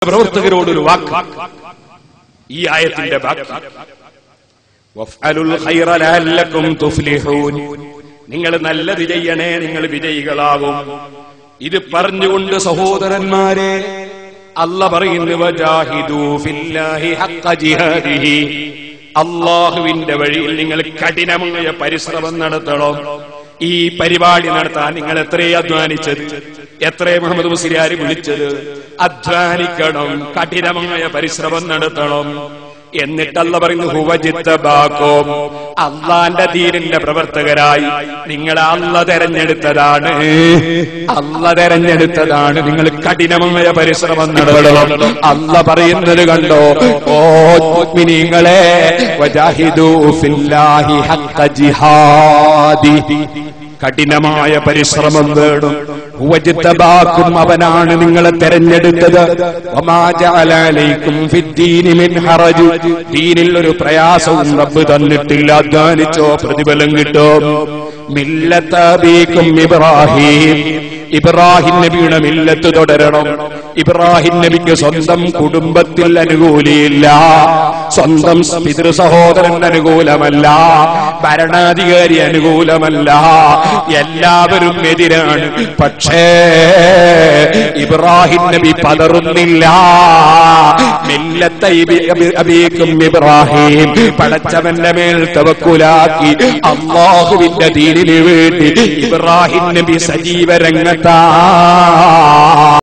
പ്രവർത്തകരോടൊരു വാക്ക് ഈ ആയത്തിന്റെ ബാക്കി വഫ്അലുൽ ഖൈറ ലഅല്ലക്കും തുഫ്ലിഹൂൻ നിങ്ങൾ നല്ലത് ചെയ്യണേ നിങ്ങൾ വിജയികളാകും ഇത് പറഞ്ഞുകൊണ്ട് സഹോദരന്മാരെ അല്ല പറയുന്നു വജാഹിദൂ ഫില്ലാഹി ഹഖ്ക ജിഹാദിഹി അള്ളാഹുവിന്റെ വഴിയിൽ നിങ്ങൾ കഠിനമായ പരിശ്രമം നടത്തണം ഈ പരിപാടി നടത്താൻ നിങ്ങൾ എത്രയും അധ്വാനിച്ചത് എത്ര മുഹമ്മദ് മുസ്ലിയാർ വിളിച്ചത് അധ്വാനിക്കണം കഠിനമായ പരിശ്രമം നടത്തണം എന്നിട്ടല്ല പറയുന്നു ഹുവജിത്തബാക്കും അള്ളാന്റെ ദീനിന്റെ പ്രവർത്തകരായി നിങ്ങളെ അല്ല തെരഞ്ഞെടുത്തതാണ് അല്ല തെരഞ്ഞെടുത്തതാണ് നിങ്ങൾ കഠിനമായ പരിശ്രമം നടത്തണം അല്ല പറയുന്നത് കണ്ടോ ഓ നിങ്ങളെ വജാഹിദു ഫില്ലാഹി ഹഖ്ക ജിഹാദി കഠിനമായ പരിശ്രമം വേണം ഉവജിത്തബാക്കും അവനാണ് നിങ്ങളെ തെരഞ്ഞെടുത്തത് വമാ ജഅല അലൈക്കും ഫിദ്ദീനി മിൻ ഹറജ് ദീനിൽ ഒരു പ്രയാസവും റബ്ബ് തന്നിട്ടില്ല അധ്വാനിച്ചോ പ്രതിഫലം കിട്ടും മില്ലത്തബീക്കും ഇബ്രാഹിം ഇബ്രാഹിം നബിയുടെ മില്ലത്ത് തുടരണം ഇബ്രാഹിം നബിക്ക് സ്വന്തം കുടുംബത്തിൽ അനുകൂലിയില്ല സ്വന്തം പിതൃ സഹോദരൻ അനുകൂലമല്ല ഭരണാധികാരി അനുകൂലമല്ല എല്ലാവരും എതിരാണ് പക്ഷേ ഇബ്രാഹിം നബി പതറുന്നില്ല മില്ലത്തെ അബീക്കും ഇബ്രാഹിം പടച്ചവന്റെ മേൽ തവക്കുലാക്കി അള്ളാഹുവിന്റെ ദീനിന് വേണ്ടി ഇബ്രാഹിം നബി സജീവ രംഗത്താ